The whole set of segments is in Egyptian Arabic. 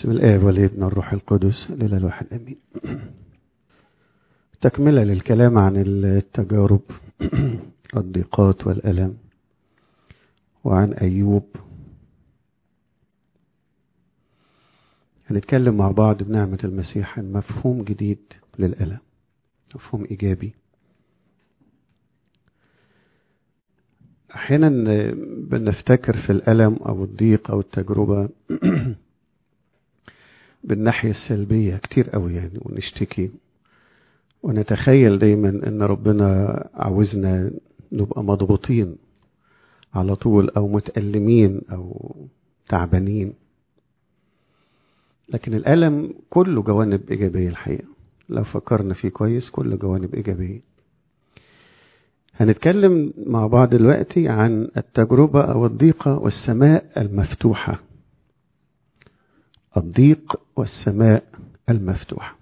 بسم الآب والابن والروح القدس الإله الواحد آمين تكملة للكلام عن التجارب الضيقات والألم وعن أيوب هنتكلم مع بعض بنعمة المسيح عن مفهوم جديد للألم مفهوم إيجابي أحيانا بنفتكر في الألم أو الضيق أو التجربة بالناحية السلبية كتير قوي يعني ونشتكي ونتخيل دايما ان ربنا عاوزنا نبقى مضغوطين على طول او متألمين او تعبانين لكن الألم كله جوانب إيجابية الحقيقة لو فكرنا فيه كويس كله جوانب إيجابية هنتكلم مع بعض دلوقتي عن التجربة أو الضيقة والسماء المفتوحة الضيق والسماء المفتوحة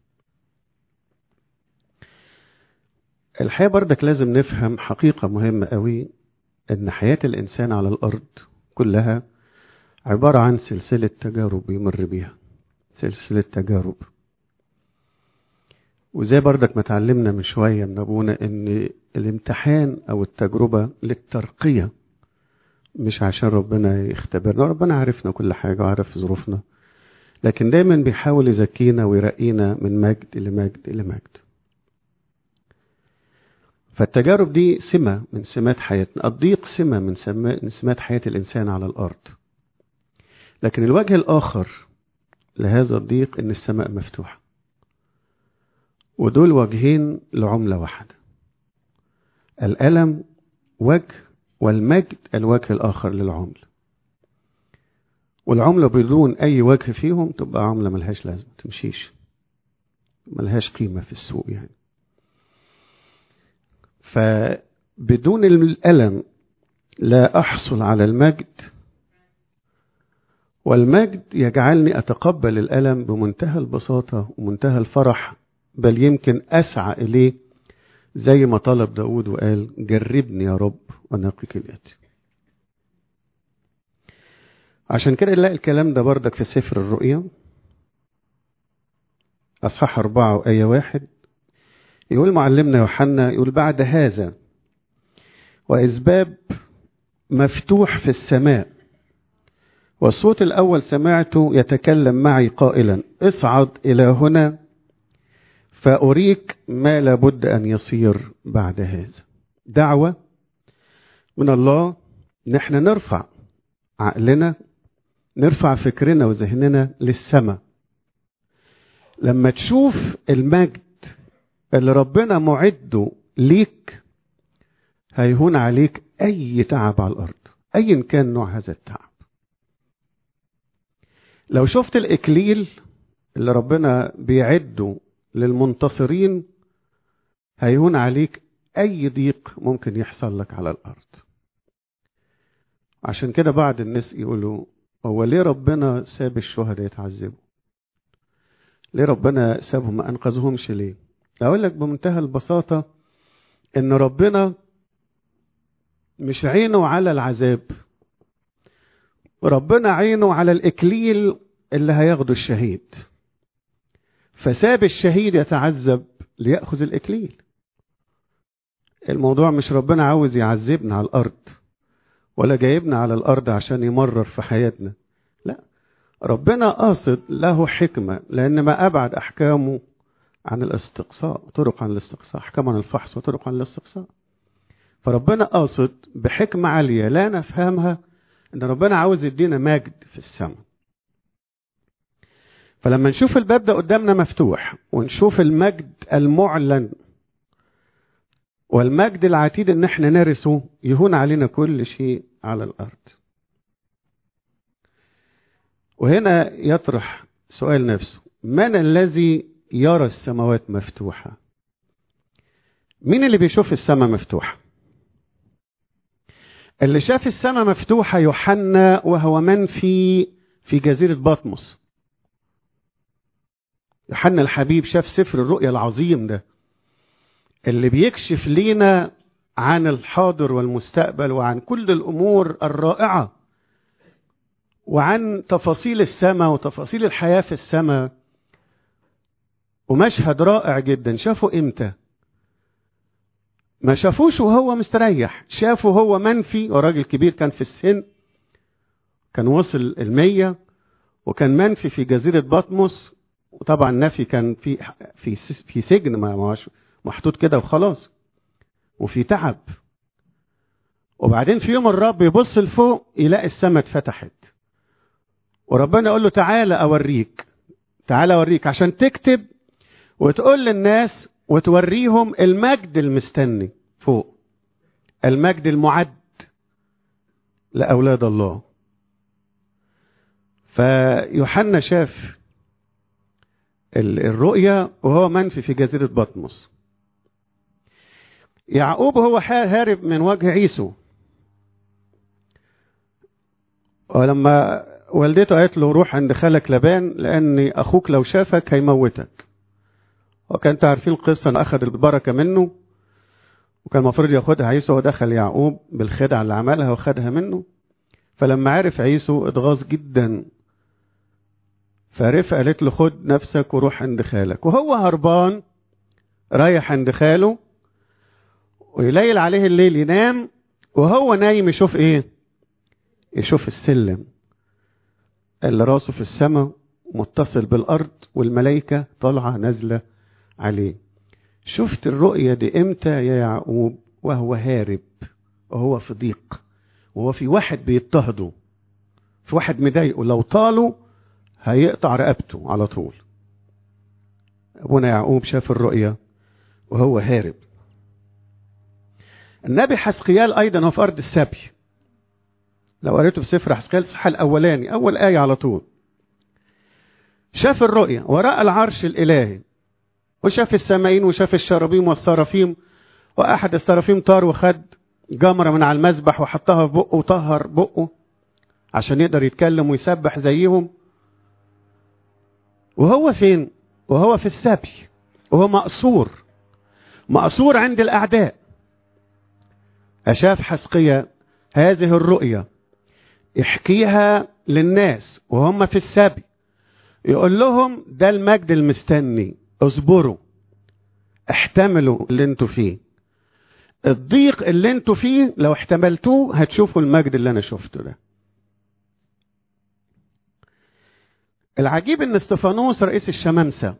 الحقيقة بردك لازم نفهم حقيقة مهمة قوي ان حياة الانسان على الارض كلها عبارة عن سلسلة تجارب يمر بيها سلسلة تجارب وزي بردك ما اتعلمنا من شوية من ابونا ان الامتحان او التجربة للترقية مش عشان ربنا يختبرنا ربنا عارفنا كل حاجة وعارف ظروفنا لكن دايما بيحاول يزكينا ويرقينا من مجد لمجد إلى مجد فالتجارب دي سمة من سمات حياتنا الضيق سمة من سمات حياة الإنسان على الأرض لكن الوجه الآخر لهذا الضيق إن السماء مفتوحة ودول وجهين لعملة واحدة الألم وجه والمجد الوجه الآخر للعملة والعملة بدون أي وجه فيهم تبقى عملة ملهاش لازمة تمشيش ملهاش قيمة في السوق يعني فبدون الألم لا أحصل على المجد والمجد يجعلني أتقبل الألم بمنتهى البساطة ومنتهى الفرح بل يمكن أسعى إليه زي ما طلب داود وقال جربني يا رب ونقي كليتي عشان كده نلاقي الكلام ده بردك في سفر الرؤيا أصحاح أربعة وآية واحد يقول معلمنا يوحنا يقول بعد هذا وإسباب مفتوح في السماء والصوت الأول سمعته يتكلم معي قائلا اصعد إلى هنا فأريك ما لابد أن يصير بعد هذا دعوة من الله نحن نرفع عقلنا نرفع فكرنا وذهننا للسماء لما تشوف المجد اللي ربنا معده ليك هيهون عليك اي تعب على الارض ايا كان نوع هذا التعب لو شفت الاكليل اللي ربنا بيعده للمنتصرين هيهون عليك اي ضيق ممكن يحصل لك على الارض عشان كده بعض الناس يقولوا هو ليه ربنا ساب الشهداء يتعذبوا ليه ربنا سابهم ما انقذهمش ليه اقول لك بمنتهى البساطه ان ربنا مش عينه على العذاب ربنا عينه على الاكليل اللي هياخده الشهيد فساب الشهيد يتعذب ليأخذ الإكليل الموضوع مش ربنا عاوز يعذبنا على الأرض ولا جايبنا على الأرض عشان يمرر في حياتنا لا ربنا قاصد له حكمة لأن ما أبعد أحكامه عن الاستقصاء طرق عن الاستقصاء أحكام عن الفحص وطرق عن الاستقصاء فربنا قاصد بحكمة عالية لا نفهمها إن ربنا عاوز يدينا مجد في السماء فلما نشوف الباب ده قدامنا مفتوح ونشوف المجد المعلن والمجد العتيد ان احنا نرثه يهون علينا كل شيء على الارض وهنا يطرح سؤال نفسه من الذي يرى السماوات مفتوحه مين اللي بيشوف السماء مفتوحه اللي شاف السماء مفتوحه يوحنا وهو منفي في جزيره بطمس يوحنا الحبيب شاف سفر الرؤيا العظيم ده اللي بيكشف لينا عن الحاضر والمستقبل وعن كل الامور الرائعه وعن تفاصيل السماء وتفاصيل الحياة في السماء ومشهد رائع جدا شافوا امتى ما شافوش وهو مستريح شافوا هو منفي وراجل كبير كان في السن كان وصل المية وكان منفي في جزيرة بطمس وطبعا نفي كان في في في سجن ما محطوط كده وخلاص وفي تعب وبعدين في يوم الرب يبص لفوق يلاقي السماء اتفتحت وربنا يقول له تعالى اوريك تعالى اوريك عشان تكتب وتقول للناس وتوريهم المجد المستني فوق المجد المعد لاولاد الله فيوحنا شاف الرؤيا وهو منفي في جزيرة بطمس يعقوب هو هارب من وجه عيسو ولما والدته قالت له روح عند خالك لبان لان اخوك لو شافك هيموتك وكان عارفين القصه انه اخذ البركه منه وكان المفروض ياخدها عيسو ودخل يعقوب بالخدعه اللي عملها وخدها منه فلما عرف عيسو اتغاظ جدا فرفقه قالت له خد نفسك وروح عند خالك وهو هربان رايح عند خاله ويليل عليه الليل ينام وهو نايم يشوف ايه يشوف السلم اللي راسه في السماء متصل بالارض والملائكه طالعه نازله عليه شفت الرؤيه دي امتى يا يعقوب وهو هارب وهو في ضيق وهو في واحد بيضطهده في واحد مضايقه لو طاله هيقطع رقبته على طول ابونا يعقوب شاف الرؤيه وهو هارب النبي حسقيال ايضا هو في ارض السبي لو قريته في سفر حسقيال الصحة الأولاني أول آية على طول شاف الرؤية وراء العرش الإلهي وشاف السماءين وشاف الشرابيم والصرافيم وأحد الصرافيم طار وخد جمرة من على المذبح وحطها في بقه وطهر بقه عشان يقدر يتكلم ويسبح زيهم وهو فين؟ وهو في السبي وهو مقصور مقصور عند الأعداء أشاف حسقية هذه الرؤية يحكيها للناس وهم في السبي يقول لهم ده المجد المستني اصبروا احتملوا اللي انتوا فيه الضيق اللي انتوا فيه لو احتملتوه هتشوفوا المجد اللي انا شفته ده العجيب ان استفانوس رئيس الشمامسة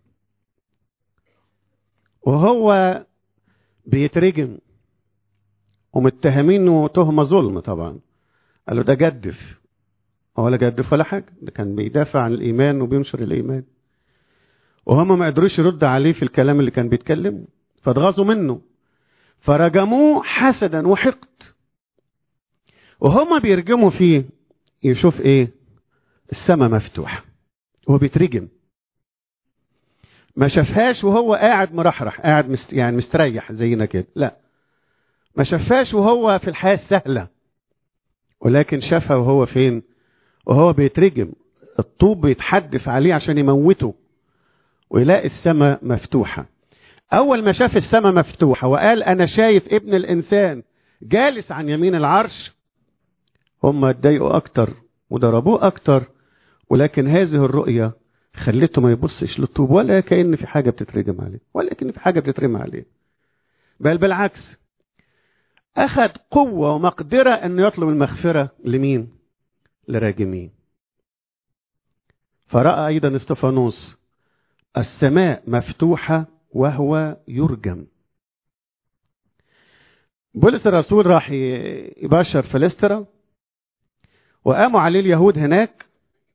وهو بيترجم ومتهمينه تهمة ظلم طبعا قال له ده جدف هو لا جدف ولا حاجة ده كان بيدافع عن الإيمان وبينشر الإيمان وهم ما قدروش يرد عليه في الكلام اللي كان بيتكلمه فاتغاظوا منه فرجموه حسدا وحقد وهم بيرجموا فيه يشوف ايه السماء مفتوحة وهو بيترجم ما شافهاش وهو قاعد مرحرح قاعد مست يعني مستريح زينا كده لا ما شافهاش وهو في الحياة السهلة ولكن شافها وهو فين وهو بيترجم الطوب بيتحدف عليه عشان يموته ويلاقي السماء مفتوحة أول ما شاف السماء مفتوحة وقال أنا شايف ابن الإنسان جالس عن يمين العرش هم اتضايقوا أكتر وضربوه أكتر ولكن هذه الرؤية خلته ما يبصش للطوب ولا كأن في حاجة بتترجم عليه ولا كأن في حاجة بتترمى عليه بل بالعكس أخذ قوة ومقدرة أنه يطلب المغفرة لمين؟ لراجمين فرأى أيضا استفانوس السماء مفتوحة وهو يرجم بولس الرسول راح يبشر فلسطرة وقاموا عليه اليهود هناك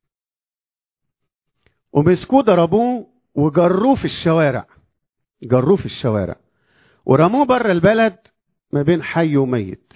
ومسكوه ضربوه وجروه في الشوارع جروه في الشوارع ورموه بره البلد ما بين حي وميت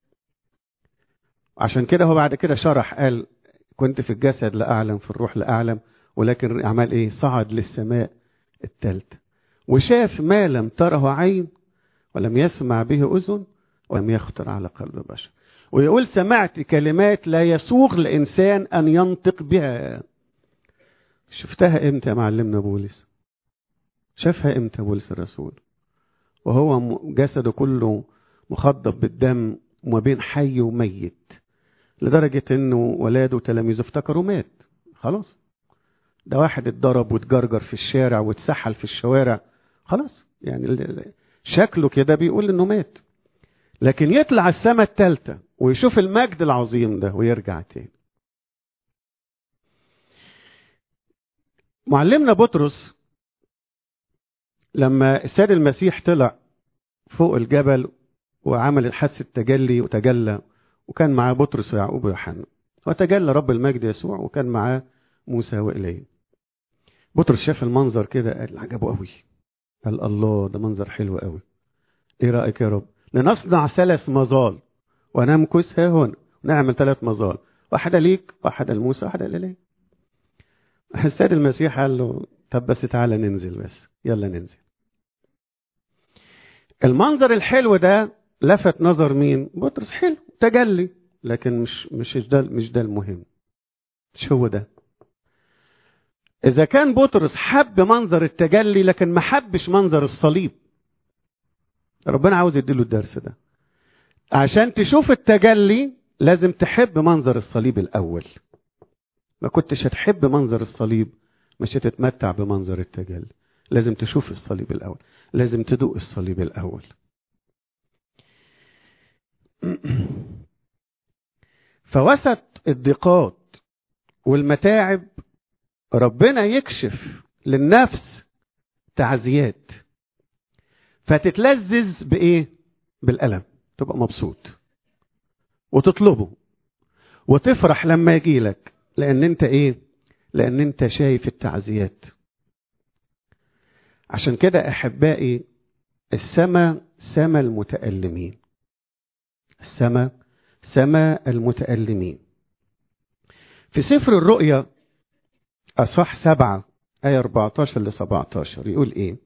عشان كده هو بعد كده شرح قال كنت في الجسد لا أعلم في الروح لا أعلم ولكن عمل إيه صعد للسماء الثالثة وشاف ما لم تره عين ولم يسمع به أذن ولم يخطر على قلب بشر ويقول سمعت كلمات لا يسوغ لإنسان أن ينطق بها شفتها إمتى يا معلمنا بولس شافها إمتى بولس الرسول وهو جسده كله مخضب بالدم وما بين حي وميت لدرجة انه ولاده وتلاميذه افتكروا مات خلاص ده واحد اتضرب واتجرجر في الشارع واتسحل في الشوارع خلاص يعني شكله كده بيقول انه مات لكن يطلع السماء الثالثة ويشوف المجد العظيم ده ويرجع تاني معلمنا بطرس لما السيد المسيح طلع فوق الجبل وعمل الحس التجلي وتجلى وكان معاه بطرس ويعقوب ويوحنا وتجلى رب المجد يسوع وكان معاه موسى وإليه بطرس شاف المنظر كده قال عجبه قوي قال الله ده منظر حلو قوي ايه رأيك يا رب لنصنع ثلاث مظال ونمكث ها هنا نعمل ثلاث مظال واحدة ليك واحدة لموسى واحدة لإليه السيد المسيح قال له طب بس تعالى ننزل بس يلا ننزل المنظر الحلو ده لفت نظر مين بطرس حلو تجلي لكن مش مش ده مش ده المهم مش هو ده اذا كان بطرس حب منظر التجلي لكن ما حبش منظر الصليب ربنا عاوز يديله الدرس ده عشان تشوف التجلي لازم تحب منظر الصليب الاول ما كنتش هتحب منظر الصليب مش هتتمتع بمنظر التجلي لازم تشوف الصليب الاول لازم تدوق الصليب الاول فوسط الضيقات والمتاعب ربنا يكشف للنفس تعزيات فتتلذذ بايه بالالم تبقى مبسوط وتطلبه وتفرح لما يجي لك لان انت ايه لان انت شايف التعزيات عشان كده احبائي السماء سما المتألمين السماء سما المتألمين في سفر الرؤيا أصح سبعة آية 14 ل 17 يقول إيه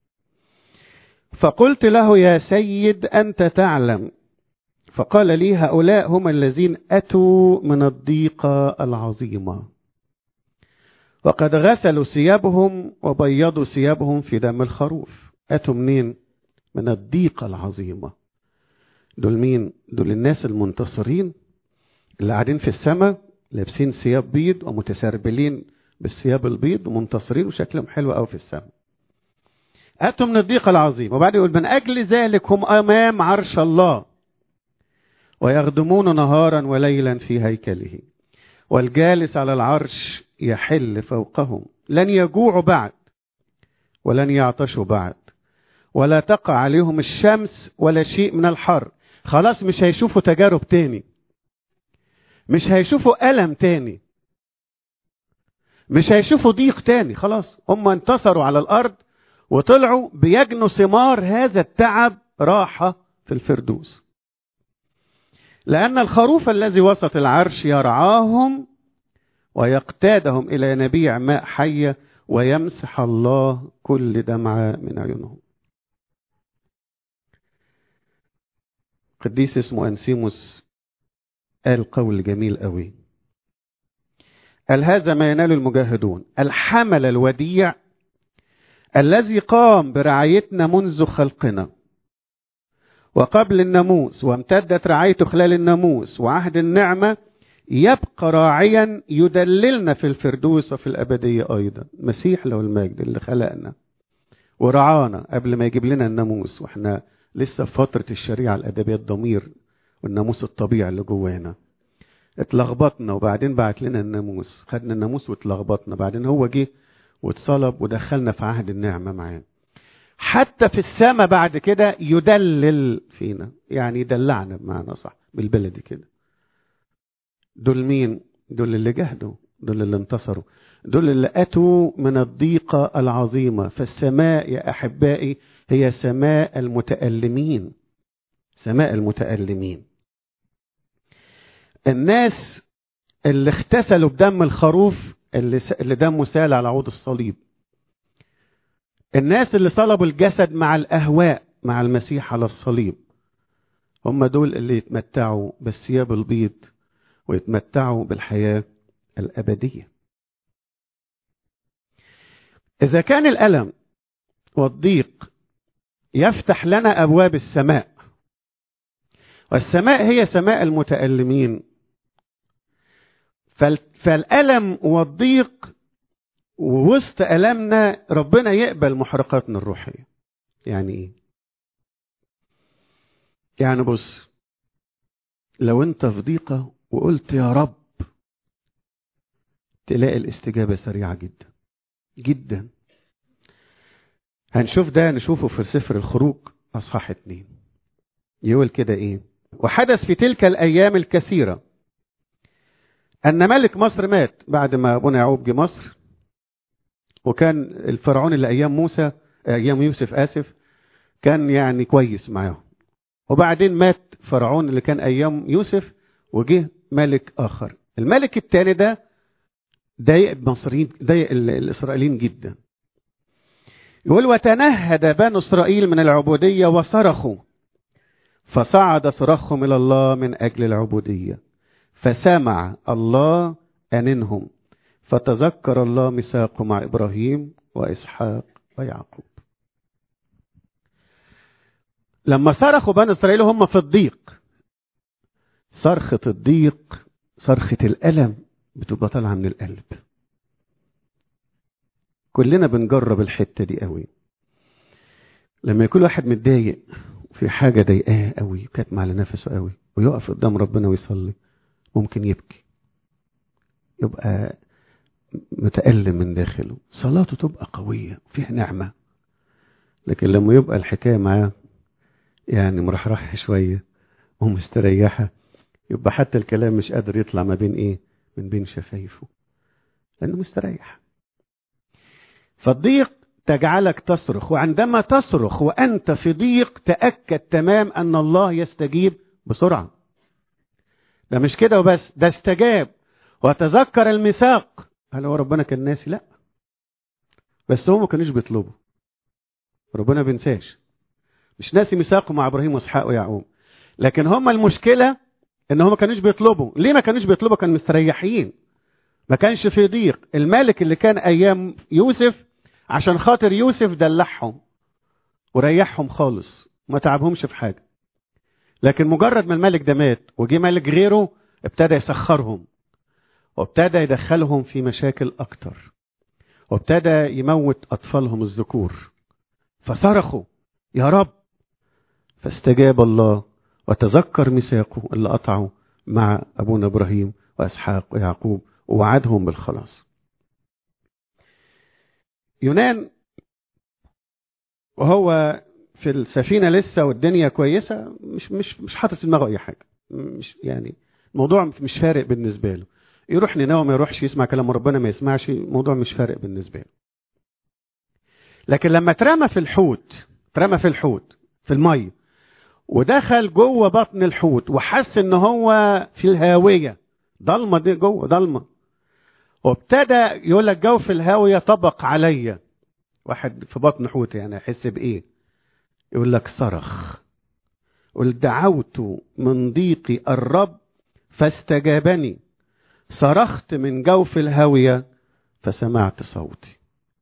فقلت له يا سيد أنت تعلم فقال لي هؤلاء هم الذين أتوا من الضيقة العظيمة وقد غسلوا ثيابهم وبيضوا ثيابهم في دم الخروف أتوا منين من الضيقة العظيمة دول مين دول الناس المنتصرين اللي قاعدين في السماء لابسين ثياب بيض ومتسربلين بالثياب البيض ومنتصرين وشكلهم حلو قوي في السماء أتوا من الضيقة العظيمة وبعد يقول من أجل ذلك هم أمام عرش الله ويخدمون نهارا وليلا في هيكله والجالس على العرش يحل فوقهم لن يجوعوا بعد ولن يعطشوا بعد ولا تقع عليهم الشمس ولا شيء من الحر خلاص مش هيشوفوا تجارب تاني مش هيشوفوا ألم تاني مش هيشوفوا ضيق تاني خلاص هم انتصروا على الأرض وطلعوا بيجنوا ثمار هذا التعب راحة في الفردوس لأن الخروف الذي وسط العرش يرعاهم ويقتادهم إلى ينابيع ماء حية ويمسح الله كل دمعة من عيونهم قديس اسمه أنسيموس قال قول جميل قوي قال هذا ما ينال المجاهدون الحمل الوديع الذي قام برعايتنا منذ خلقنا وقبل الناموس وامتدت رعايته خلال الناموس وعهد النعمة يبقى راعيا يدللنا في الفردوس وفي الأبدية أيضا مسيح له المجد اللي خلقنا ورعانا قبل ما يجيب لنا الناموس واحنا لسه في فترة الشريعة الأدبية الضمير والناموس الطبيعي اللي جوانا اتلخبطنا وبعدين بعت لنا الناموس خدنا الناموس واتلخبطنا بعدين هو جه واتصلب ودخلنا في عهد النعمة معاه حتى في السماء بعد كده يدلل فينا يعني يدلعنا بمعنى صح بالبلدي كده دول مين دول اللي جهدوا دول اللي انتصروا دول اللي أتوا من الضيقة العظيمة فالسماء يا أحبائي هي سماء المتألمين سماء المتألمين الناس اللي اغتسلوا بدم الخروف اللي, اللي دمه سال على عود الصليب الناس اللي صلبوا الجسد مع الأهواء مع المسيح على الصليب هم دول اللي يتمتعوا بالثياب البيض ويتمتعوا بالحياة الأبدية إذا كان الألم والضيق يفتح لنا أبواب السماء والسماء هي سماء المتألمين فالألم والضيق ووسط ألمنا ربنا يقبل محرقاتنا الروحية يعني إيه؟ يعني بص لو أنت في ضيقة وقلت يا رب تلاقي الاستجابة سريعة جدا جدا هنشوف ده نشوفه في سفر الخروج أصحاح اتنين يقول كده إيه وحدث في تلك الأيام الكثيرة أن ملك مصر مات بعد ما أبونا يعقوب جه مصر وكان الفرعون اللي أيام موسى أيام يوسف آسف كان يعني كويس معاهم وبعدين مات فرعون اللي كان أيام يوسف وجه ملك آخر الملك الثاني ده ضايق المصريين ضايق الإسرائيليين جدا يقول وتنهد بنو إسرائيل من العبودية وصرخوا فصعد صراخهم إلى الله من أجل العبودية فسمع الله أننهم فتذكر الله ميثاقه مع إبراهيم وإسحاق ويعقوب لما صرخوا بني إسرائيل هم في الضيق صرخة الضيق صرخة الألم بتبقى طالعة من القلب كلنا بنجرب الحتة دي قوي لما يكون واحد متضايق في حاجة ضايقاه قوي كاتم على نفسه قوي ويقف قدام ربنا ويصلي ممكن يبكي يبقى متألم من داخله صلاته تبقى قوية فيها نعمة لكن لما يبقى الحكاية معاه يعني مرحرح شوية ومستريحة يبقى حتى الكلام مش قادر يطلع ما بين ايه من بين شفايفه لانه مستريح فالضيق تجعلك تصرخ وعندما تصرخ وانت في ضيق تاكد تمام ان الله يستجيب بسرعه ده مش كده وبس ده استجاب وتذكر الميثاق هل هو ربنا كان ناسي لا بس هم ما كانوش بيطلبوا ربنا بينساش مش ناسي ميثاقه مع ابراهيم واسحاق ويعقوب لكن هم المشكله ان هم ما كانوش بيطلبوا ليه ما كانوش بيطلبوا كانوا مستريحين ما كانش في ضيق الملك اللي كان ايام يوسف عشان خاطر يوسف دلعهم وريحهم خالص ما تعبهمش في حاجه لكن مجرد ما الملك ده مات وجي ملك غيره ابتدى يسخرهم وابتدى يدخلهم في مشاكل اكتر وابتدى يموت اطفالهم الذكور فصرخوا يا رب فاستجاب الله وتذكر ميثاقه اللي قطعه مع ابونا ابراهيم واسحاق ويعقوب ووعدهم بالخلاص يونان وهو في السفينه لسه والدنيا كويسه مش مش مش حاطط في دماغه اي حاجه مش يعني الموضوع مش فارق بالنسبه له يروح نينوى ما يروحش يسمع كلام ربنا ما يسمعش الموضوع مش فارق بالنسبه له لكن لما اترمى في الحوت اترمى في الحوت في الميه ودخل جوه بطن الحوت وحس ان هو في الهاويه ضلمه دي جوه ضلمه وابتدى يقول لك جو في الهاويه طبق عليا واحد في بطن حوت يعني يحس بايه يقول لك صرخ قل دعوت من ضيقي الرب فاستجابني صرخت من جوف الهاويه فسمعت صوتي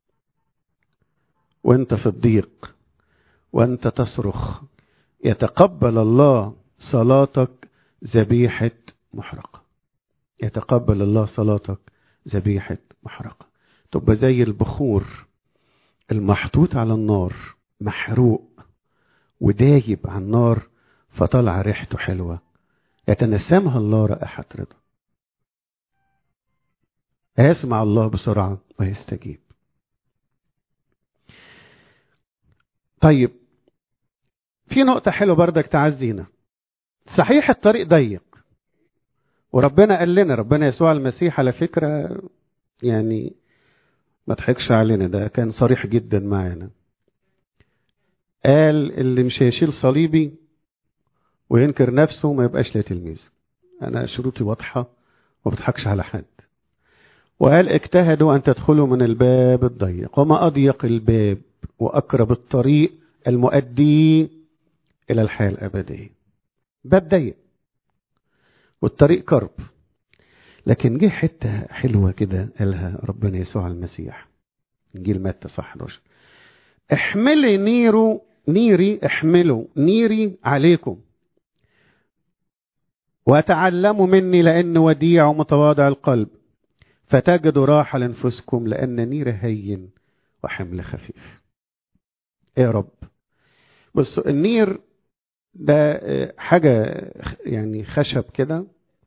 وانت في الضيق وانت تصرخ يتقبل الله صلاتك ذبيحة محرقة يتقبل الله صلاتك ذبيحة محرقة تبقى زي البخور المحطوط على النار محروق ودايب على النار فطلع ريحته حلوة يتنسمها الله رائحة رضا يسمع الله بسرعة ويستجيب طيب في نقطة حلوة بردك تعزينا صحيح الطريق ضيق وربنا قال لنا ربنا يسوع المسيح على فكرة يعني ما تضحكش علينا ده كان صريح جدا معانا قال اللي مش هيشيل صليبي وينكر نفسه ما يبقاش لي تلميذ انا شروطي واضحة وما بضحكش على حد وقال اجتهدوا ان تدخلوا من الباب الضيق وما اضيق الباب واقرب الطريق المؤدي إلى الحياة الأبدية باب ضيق والطريق كرب لكن جه حتة حلوة كده قالها ربنا يسوع المسيح إنجيل متى صح 11 احملي نيرو نيري احملوا نيري عليكم وتعلموا مني لأن وديع ومتواضع القلب فتجدوا راحة لأنفسكم لأن نير هين وحمل خفيف إيه يا رب بصوا النير ده حاجة يعني خشب كده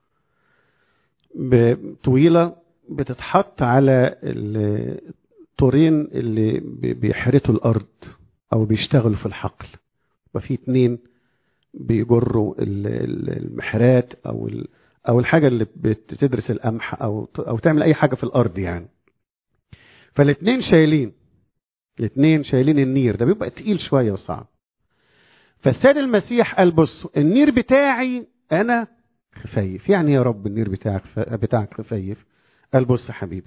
طويلة بتتحط على الطورين اللي بيحرثوا الأرض أو بيشتغلوا في الحقل وفي اتنين بيجروا المحرات أو أو الحاجة اللي بتدرس القمح أو أو تعمل أي حاجة في الأرض يعني فالاتنين شايلين الاتنين شايلين النير ده بيبقى تقيل شوية وصعب فالسيد المسيح قال بصوا النير بتاعي أنا خفيف يعني يا رب النير بتاعك بتاعك خفيف قال بص يا حبيبي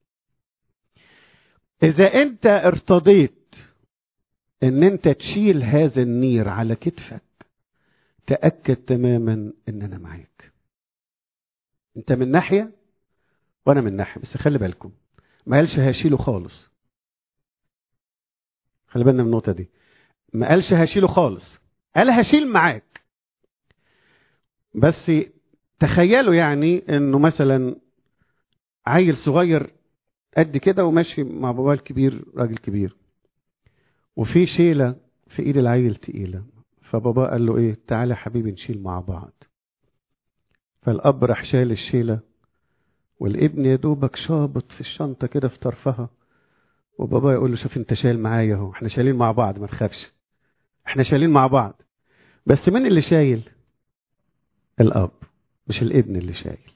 إذا أنت ارتضيت إن أنت تشيل هذا النير على كتفك تأكد تماما إن أنا معاك أنت من ناحية وأنا من ناحية بس خلي بالكم ما قالش هشيله خالص خلي بالنا من النقطة دي ما قالش هشيله خالص قال هشيل معاك بس تخيلوا يعني انه مثلا عيل صغير قد كده وماشي مع باباه الكبير راجل كبير وفي شيله في ايد العيل تقيله فبابا قال له ايه تعالى يا حبيبي نشيل مع بعض فالاب راح شايل الشيله والابن يا دوبك شابط في الشنطه كده في طرفها وبابا يقول له شوف انت شايل معايا اهو احنا شايلين مع بعض ما تخافش احنا شايلين مع بعض بس مين اللي شايل الاب مش الابن اللي شايل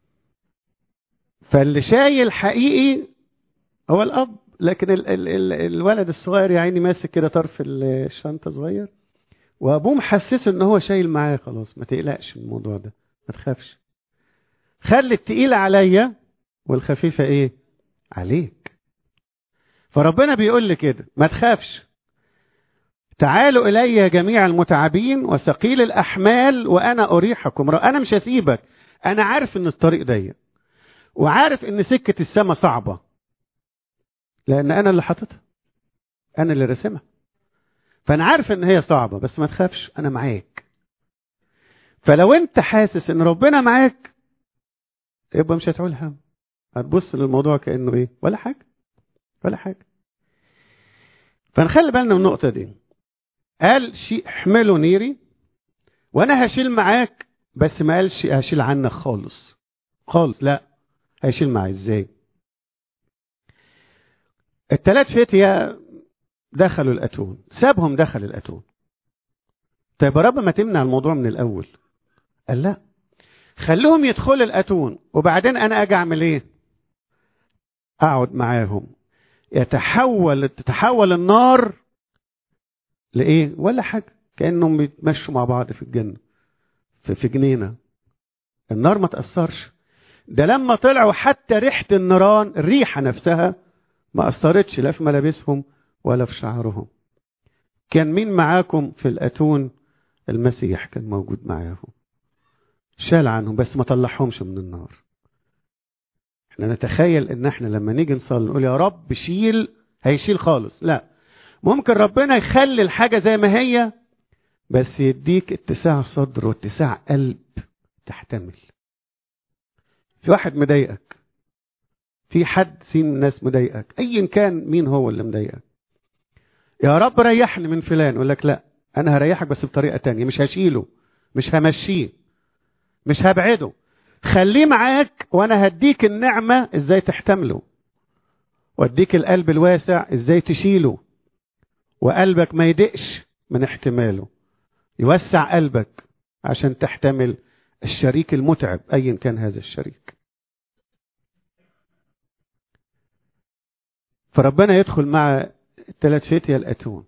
فاللي شايل حقيقي هو الاب لكن ال ال ال الولد الصغير يا عيني ماسك كده طرف الشنطه صغير وابوه محسسه ان هو شايل معاه خلاص ما تقلقش من الموضوع ده ما تخافش خلي التقيله عليا والخفيفه ايه عليك فربنا بيقول لي كده ما تخافش تعالوا الي جميع المتعبين وثقيل الاحمال وانا اريحكم انا مش هسيبك انا عارف ان الطريق ضيق وعارف ان سكه السماء صعبه لان انا اللي حاططها انا اللي راسمها فانا عارف ان هي صعبه بس ما تخافش انا معاك فلو انت حاسس ان ربنا معاك يبقى مش هتعول هم هتبص للموضوع كانه ايه ولا حاجه ولا حاجه فنخلي بالنا من النقطه دي قال شيء احملوا نيري وانا هشيل معاك بس ما قالش هشيل عنك خالص خالص لا هيشيل معايا ازاي التلات فتية دخلوا الأتون سابهم دخل الأتون طيب يا رب ما تمنع الموضوع من الأول قال لا خلوهم يدخلوا الأتون وبعدين أنا أجي أعمل إيه أقعد معاهم يتحول تتحول النار لإيه ولا حاجة كأنهم بيتمشوا مع بعض في الجنة في, في جنينة النار ما تأثرش ده لما طلعوا حتى ريحة النيران الريحة نفسها ما أثرتش لا في ملابسهم ولا في شعرهم كان مين معاكم في الأتون المسيح كان موجود معاهم شال عنهم بس ما طلعهمش من النار احنا نتخيل ان احنا لما نيجي نصلي نقول يا رب شيل هيشيل خالص لا ممكن ربنا يخلي الحاجة زي ما هي بس يديك اتساع صدر واتساع قلب تحتمل في واحد مضايقك في حد سين الناس مضايقك ايا كان مين هو اللي مضايقك يا رب ريحني من فلان يقول لك لا انا هريحك بس بطريقه تانية مش هشيله مش همشيه مش هبعده خليه معاك وانا هديك النعمه ازاي تحتمله واديك القلب الواسع ازاي تشيله وقلبك ما يدقش من احتماله يوسع قلبك عشان تحتمل الشريك المتعب ايا كان هذا الشريك فربنا يدخل مع الثلاث فتية الأتون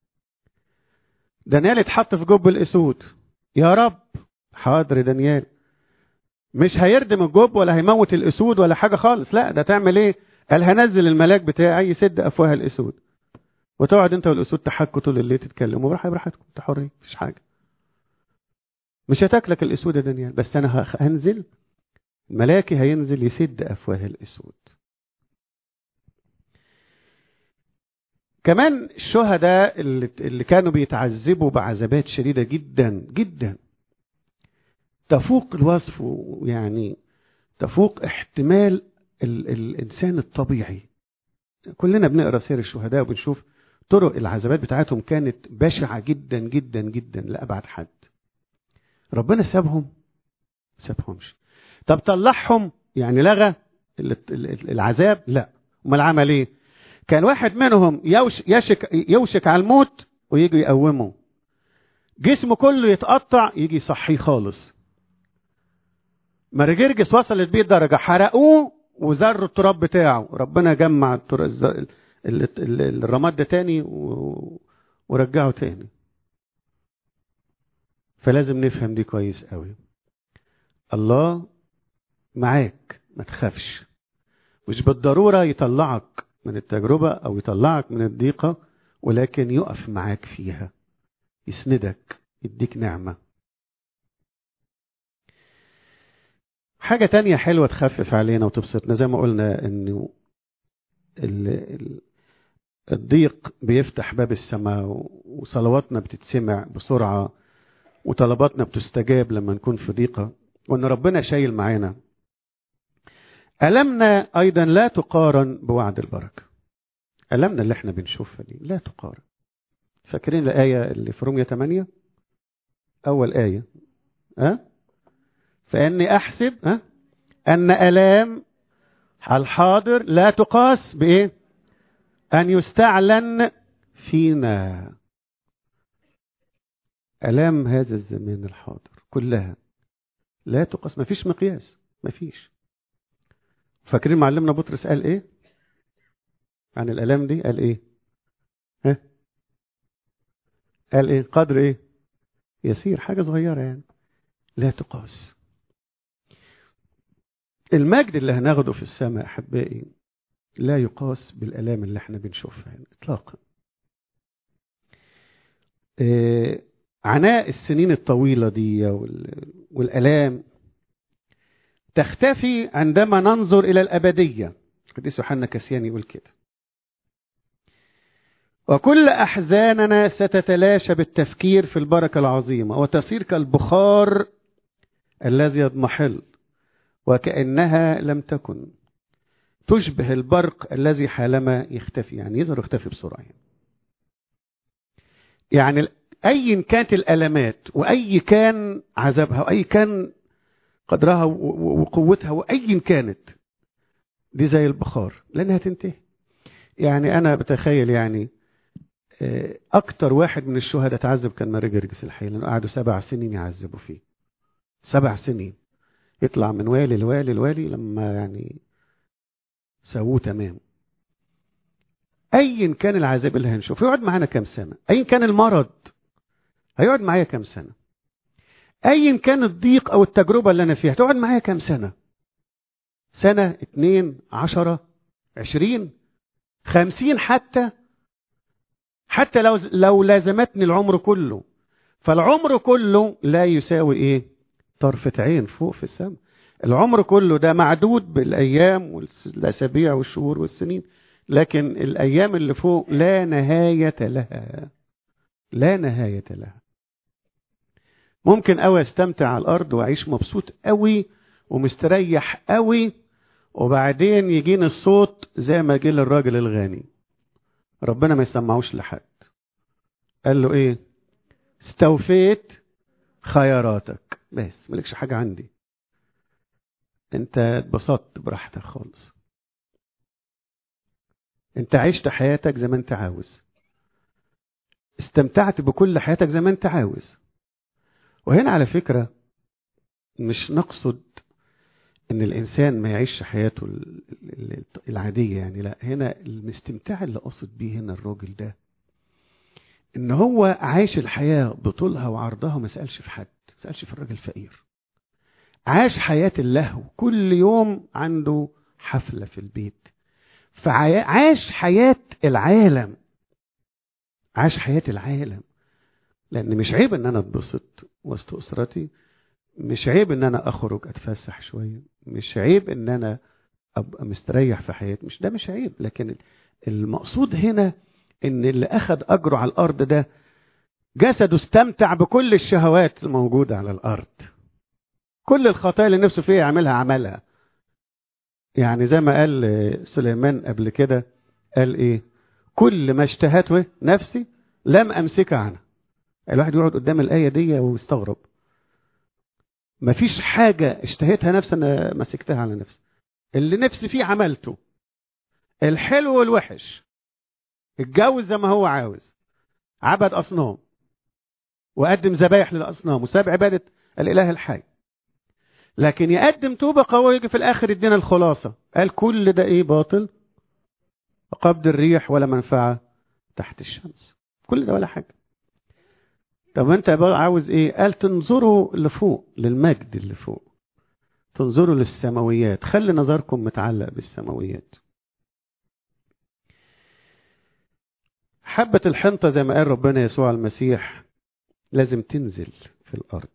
دانيال اتحط في جب الأسود يا رب حاضر دانيال مش هيردم الجب ولا هيموت الأسود ولا حاجة خالص لا ده تعمل ايه قال هنزل الملاك بتاعي يسد أفواه الأسود وتقعد انت والأسود تحكوا طول الليل تتكلموا براحتكم انت حرين مفيش حاجة مش هتاكلك الأسود يا دانيال بس أنا هنزل ملاكي هينزل يسد أفواه الأسود كمان الشهداء اللي, اللي كانوا بيتعذبوا بعذابات شديدة جدا جدا تفوق الوصف ويعني تفوق احتمال ال الانسان الطبيعي كلنا بنقرا سير الشهداء وبنشوف طرق العذابات بتاعتهم كانت بشعه جدا جدا جدا لابعد حد ربنا سابهم سابهمش طب طلعهم يعني لغى العذاب لا امال عمل ايه كان واحد منهم يوش يشك يوشك على الموت ويجي يقومه جسمه كله يتقطع يجي يصحيه خالص مرجرجس وصلت بيه الدرجة حرقوه وزروا التراب بتاعه ربنا جمع الرماد ده تاني ورجعه تاني فلازم نفهم دي كويس قوي الله معاك ما تخافش مش بالضرورة يطلعك من التجربة أو يطلعك من الضيقة ولكن يقف معاك فيها يسندك يديك نعمة حاجة تانية حلوة تخفف علينا وتبسطنا زي ما قلنا انه الضيق بيفتح باب السماء وصلواتنا بتتسمع بسرعة وطلباتنا بتستجاب لما نكون في ضيقة وان ربنا شايل معانا ألمنا أيضا لا تقارن بوعد البركة ألمنا اللي احنا بنشوفها دي لا تقارن فاكرين الآية اللي في رومية 8 أول آية أه؟ فإني أحسب أه؟ أن ألام الحاضر لا تقاس بإيه أن يستعلن فينا ألام هذا الزمان الحاضر كلها لا تقاس ما فيش مقياس ما فيش فاكرين معلمنا بطرس قال ايه عن الالام دي قال ايه ها قال ايه قدر ايه يسير حاجه صغيره يعني لا تقاس المجد اللي هناخده في السماء احبائي لا يقاس بالالام اللي احنا بنشوفها يعني اطلاقا إيه عناء السنين الطويله دي والالام تختفي عندما ننظر إلى الأبدية القديس يوحنا كسيان يقول كده وكل أحزاننا ستتلاشى بالتفكير في البركة العظيمة وتصير كالبخار الذي يضمحل وكأنها لم تكن تشبه البرق الذي حالما يختفي يعني يظهر يختفي بسرعة يعني, يعني أي كانت الألمات وأي كان عذابها وأي كان قدرها وقوتها وأي كانت دي زي البخار لأنها تنتهي يعني أنا بتخيل يعني أكتر واحد من الشهداء اتعذب كان ماري جرجس الحقيقة لأنه قعدوا سبع سنين يعذبوا فيه سبع سنين يطلع من والي لوالي لوالي لما يعني سووه تمام أيا كان العذاب اللي هنشوفه يقعد معانا كام سنة أيا كان المرض هيقعد معايا كام سنة ايا كان الضيق او التجربه اللي انا فيها تقعد معايا كام سنه سنه اتنين عشرة عشرين خمسين حتى حتى لو لو لازمتني العمر كله فالعمر كله لا يساوي ايه طرفة عين فوق في السماء العمر كله ده معدود بالايام والاسابيع والشهور والسنين لكن الايام اللي فوق لا نهايه لها لا نهايه لها ممكن قوي استمتع على الارض واعيش مبسوط قوي ومستريح قوي وبعدين يجيني الصوت زي ما جه للراجل الغني ربنا ما يسمعوش لحد قال له ايه استوفيت خياراتك بس مالكش حاجه عندي انت اتبسطت براحتك خالص انت عشت حياتك زي ما انت عاوز استمتعت بكل حياتك زي ما انت عاوز وهنا على فكرة مش نقصد ان الانسان ما يعيش حياته العادية يعني لا هنا الاستمتاع اللي قصد بيه هنا الراجل ده ان هو عايش الحياة بطولها وعرضها وما سألش في حد ما سألش في الراجل الفقير عاش حياة اللهو كل يوم عنده حفلة في البيت فعاش حياة العالم عاش حياة العالم لان مش عيب ان انا اتبسط وسط اسرتي مش عيب ان انا اخرج اتفسح شويه مش عيب ان انا ابقى مستريح في حياتي مش ده مش عيب لكن المقصود هنا ان اللي اخذ اجره على الارض ده جسده استمتع بكل الشهوات الموجوده على الارض كل الخطايا اللي نفسه فيها يعملها عملها يعني زي ما قال سليمان قبل كده قال ايه كل ما اشتهته نفسي لم امسك عنها الواحد يقعد قدام الايه دي ويستغرب مفيش حاجه اشتهيتها نفسي انا مسكتها على نفسي اللي نفسي فيه عملته الحلو والوحش اتجوز زي ما هو عاوز عبد اصنام وقدم ذبايح للاصنام وساب عباده الاله الحي لكن يقدم توبه قويه يجي في الاخر يدينا الخلاصه قال كل ده ايه باطل قبض الريح ولا منفعه تحت الشمس كل ده ولا حاجه طب انت بقى عاوز ايه قال تنظروا لفوق للمجد اللي فوق تنظروا للسماويات خلي نظركم متعلق بالسماويات حبة الحنطة زي ما قال ربنا يسوع المسيح لازم تنزل في الأرض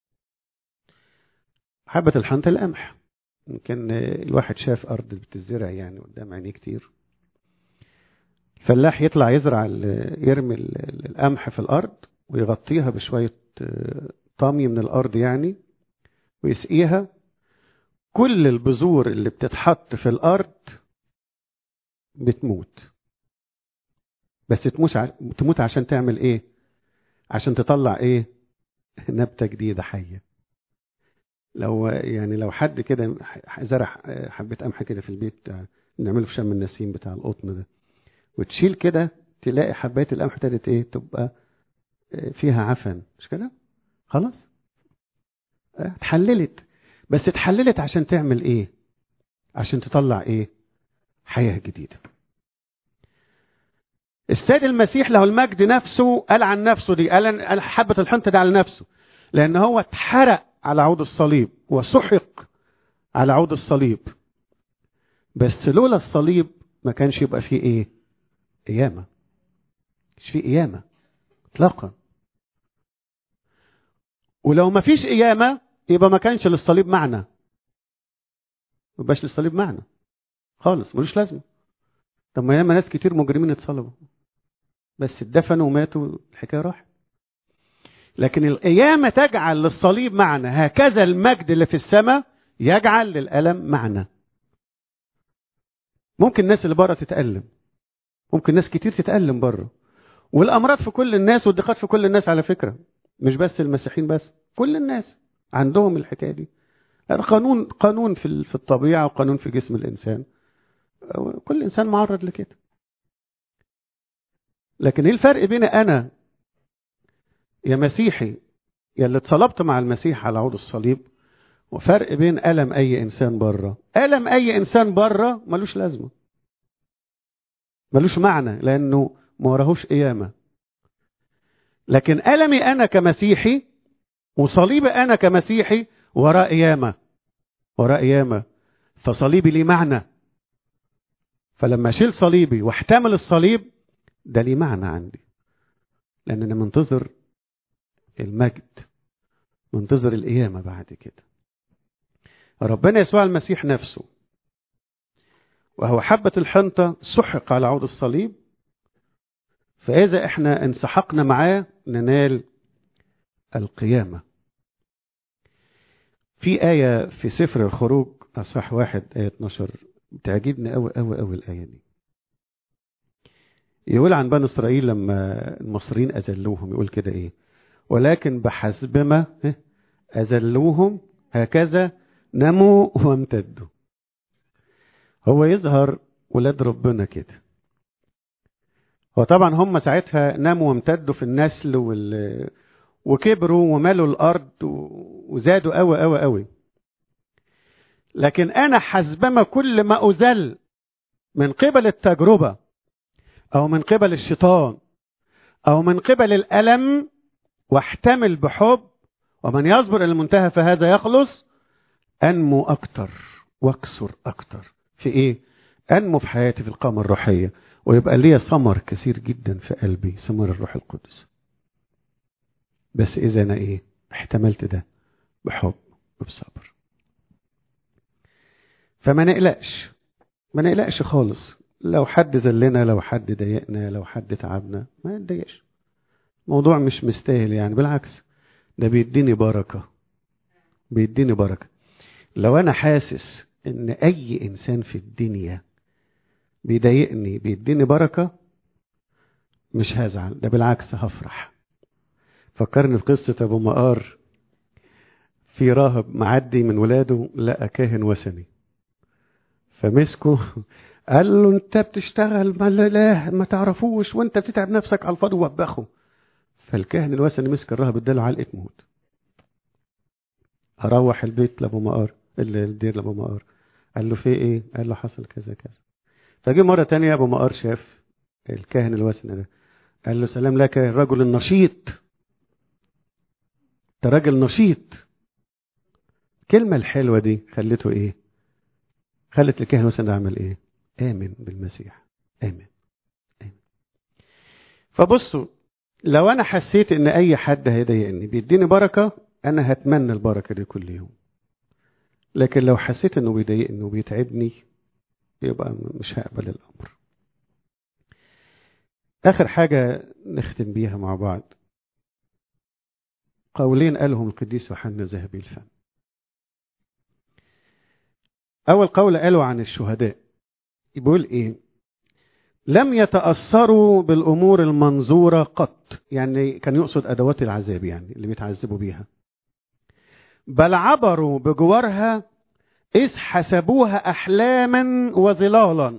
حبة الحنطة القمح يمكن الواحد شاف أرض بتزرع يعني قدام عينيه كتير الفلاح يطلع يزرع يرمي القمح في الأرض ويغطيها بشوية طمي من الأرض يعني ويسقيها كل البذور اللي بتتحط في الأرض بتموت بس تموت تموت عشان تعمل ايه عشان تطلع ايه نبتة جديدة حية لو يعني لو حد كده زرع حبة قمح كده في البيت نعمله في شم النسيم بتاع القطن ده وتشيل كده تلاقي حباية القمح ابتدت ايه تبقى فيها عفن مش كده خلاص اتحللت بس اتحللت عشان تعمل ايه عشان تطلع ايه حياة جديدة السيد المسيح له المجد نفسه قال عن نفسه دي قال حبة الحنطة دي على نفسه لأن هو اتحرق على عود الصليب وسحق على عود الصليب بس لولا الصليب ما كانش يبقى فيه ايه قيامة مش فيه قيامة اطلاقا ولو ما فيش قيامة يبقى ما كانش للصليب معنى ما يبقاش للصليب معنى خالص ملوش لازمه طب ما ياما ناس كتير مجرمين اتصلبوا بس اتدفنوا وماتوا الحكايه راحت لكن القيامه تجعل للصليب معنى هكذا المجد اللي في السماء يجعل للالم معنى ممكن الناس اللي بره تتالم ممكن ناس كتير تتالم بره والامراض في كل الناس والضيقات في كل الناس على فكره مش بس المسيحيين بس كل الناس عندهم الحكايه دي قانون قانون في في الطبيعه وقانون في جسم الانسان كل انسان معرض لكده لكن ايه الفرق بين انا يا مسيحي يا اللي اتصلبت مع المسيح على عود الصليب وفرق بين الم اي انسان بره الم اي انسان بره ملوش لازمه ملوش معنى لانه ما وراهوش قيامه لكن المي انا كمسيحي وصليبي انا كمسيحي وراه قيامه وراه قيامه فصليبي ليه معنى فلما اشيل صليبي واحتمل الصليب ده ليه معنى عندي لان انا منتظر المجد منتظر القيامه بعد كده ربنا يسوع المسيح نفسه وهو حبة الحنطة سحق على عود الصليب فإذا احنا انسحقنا معاه ننال القيامة في آية في سفر الخروج أصح واحد آية 12 بتعجبني أوي أوي أوي الآية دي يقول عن بني إسرائيل لما المصريين أذلوهم يقول كده إيه ولكن بحسبما أذلوهم هكذا نموا وامتدوا هو يظهر ولاد ربنا كده هو طبعا هم ساعتها ناموا وامتدوا في النسل وال... وكبروا وملوا الارض وزادوا قوي قوي قوي لكن انا حسبما كل ما ازل من قبل التجربه او من قبل الشيطان او من قبل الالم واحتمل بحب ومن يصبر الى المنتهى فهذا يخلص انمو اكتر واكثر اكتر في ايه انمو في حياتي في القامه الروحيه ويبقى ليا ثمر كثير جدا في قلبي ثمر الروح القدس بس اذا انا ايه احتملت ده بحب وبصبر فما نقلقش ما نقلقش خالص لو حد ذلنا لو حد ضايقنا لو حد تعبنا ما نتضايقش الموضوع مش مستاهل يعني بالعكس ده بيديني بركه بيديني بركة لو أنا حاسس إن أي إنسان في الدنيا بيضايقني بيديني بركة مش هزعل ده بالعكس هفرح فكرني في قصة أبو مقار في راهب معدي من ولاده لقى كاهن وثني فمسكه قال له انت بتشتغل ما لا ما تعرفوش وانت بتتعب نفسك على الفاضي ووبخه فالكاهن الوثني مسك الراهب اداله علقه موت اروح البيت لابو مقار الدير لابو مقار قال له في ايه قال له حصل كذا كذا فجه مره تانية ابو مقار شاف الكاهن الوثني ده قال له سلام لك يا الرجل النشيط انت راجل نشيط الكلمة الحلوة دي خلته ايه خلت الكاهن مثلا يعمل ايه آمن بالمسيح آمن آمن فبصوا لو أنا حسيت إن أي حد هيضايقني بيديني بركة أنا هتمنى البركة دي كل يوم لكن لو حسيت إنه بيضايقني وبيتعبني يبقى مش هقبل الأمر آخر حاجة نختم بيها مع بعض قولين قالهم القديس يوحنا ذهبي الفم أول قول قالوا عن الشهداء بيقول إيه لم يتأثروا بالأمور المنظورة قط يعني كان يقصد أدوات العذاب يعني اللي بيتعذبوا بيها بل عبروا بجوارها إذ حسبوها أحلاما وظلالا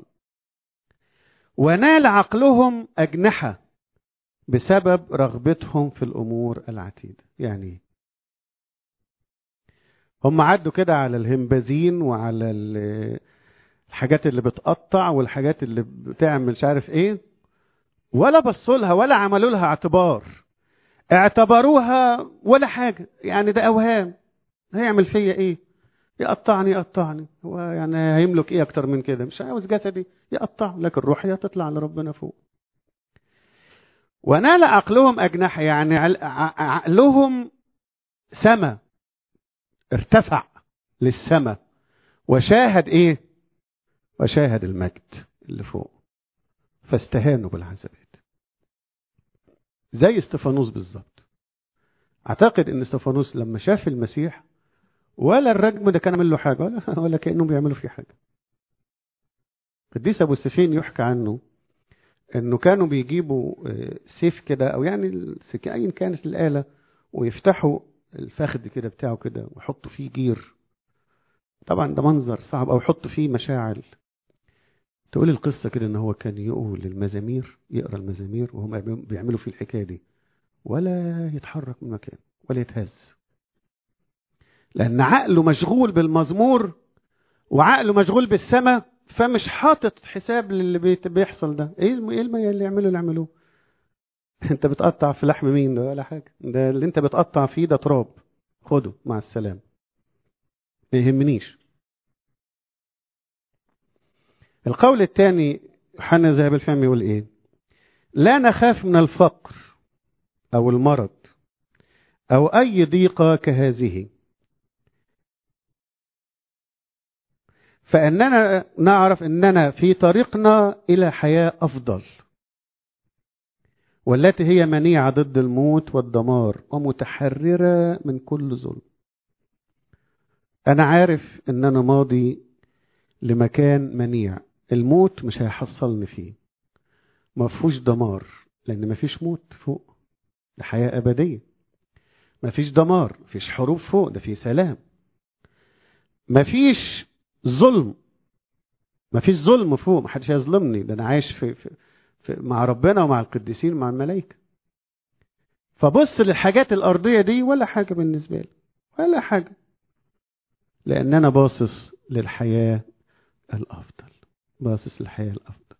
ونال عقلهم أجنحة بسبب رغبتهم في الأمور العتيدة يعني هم عدوا كده على الهمبازين وعلى الحاجات اللي بتقطع والحاجات اللي بتعمل مش عارف ايه ولا بصوا لها ولا عملوا لها اعتبار اعتبروها ولا حاجة يعني ده أوهام هيعمل فيا ايه يقطعني يقطعني هو يعني هيملك ايه اكتر من كده مش عاوز جسدي يقطع لكن روحي تطلع لربنا فوق ونال عقلهم أجنحة يعني عقلهم سما ارتفع للسماء وشاهد ايه وشاهد المجد اللي فوق فاستهانوا بالعذابات زي استفانوس بالظبط اعتقد ان استفانوس لما شاف المسيح ولا الرجم ده كان عمل له حاجه ولا ولا كانهم بيعملوا فيه حاجه قديس ابو سفين يحكى عنه انه كانوا بيجيبوا سيف كده او يعني ايا كانت الاله ويفتحوا الفخذ كده بتاعه كده ويحطوا فيه جير طبعا ده منظر صعب او يحطوا فيه مشاعل تقول القصة كده ان هو كان يقول المزامير يقرا المزامير وهم بيعملوا فيه الحكاية دي ولا يتحرك من مكانه ولا يتهز لان عقله مشغول بالمزمور وعقله مشغول بالسماء فمش حاطط حساب للي بيحصل ده ايه ايه اللي يعملوا اللي يعملوه انت بتقطع في لحم مين ده ولا حاجه ده اللي انت بتقطع فيه ده تراب خده مع السلامه ما يهمنيش القول الثاني يوحنا ذهب الفم يقول ايه لا نخاف من الفقر او المرض او اي ضيقه كهذه فاننا نعرف اننا في طريقنا الى حياه افضل والتي هي منيعة ضد الموت والدمار ومتحررة من كل ظلم أنا عارف إن أنا ماضي لمكان منيع الموت مش هيحصلني فيه ما فيهوش دمار لأن ما فيش موت فوق ده حياة أبدية ما فيش دمار ما فيش حروب فوق ده في سلام ما فيش ظلم ما فيش ظلم فوق ما حدش هيظلمني ده أنا عايش في, في مع ربنا ومع القديسين ومع الملائكة فبص للحاجات الأرضية دي ولا حاجة بالنسبة لي ولا حاجة لأن أنا باصص للحياة الأفضل باصص للحياة الأفضل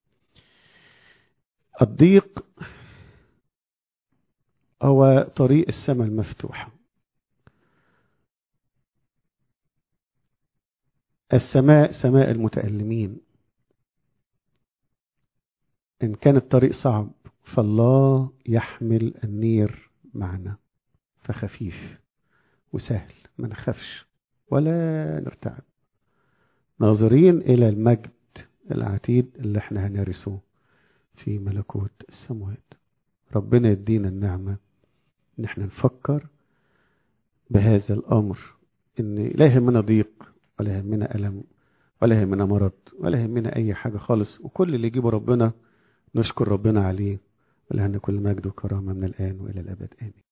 الضيق هو طريق السماء المفتوحة السماء سماء المتألمين إن كان الطريق صعب فالله يحمل النير معنا فخفيف وسهل ما نخافش ولا نرتعب ناظرين إلى المجد العتيد اللي احنا هنرثه في ملكوت السماوات ربنا يدينا النعمة ان احنا نفكر بهذا الأمر إن لا يهمنا ضيق ولا يهمنا ألم ولا يهمنا مرض ولا يهمنا أي حاجة خالص وكل اللي يجيبه ربنا نشكر ربنا عليه ولهنا كل مجد وكرامة من الآن وإلى الأبد آمين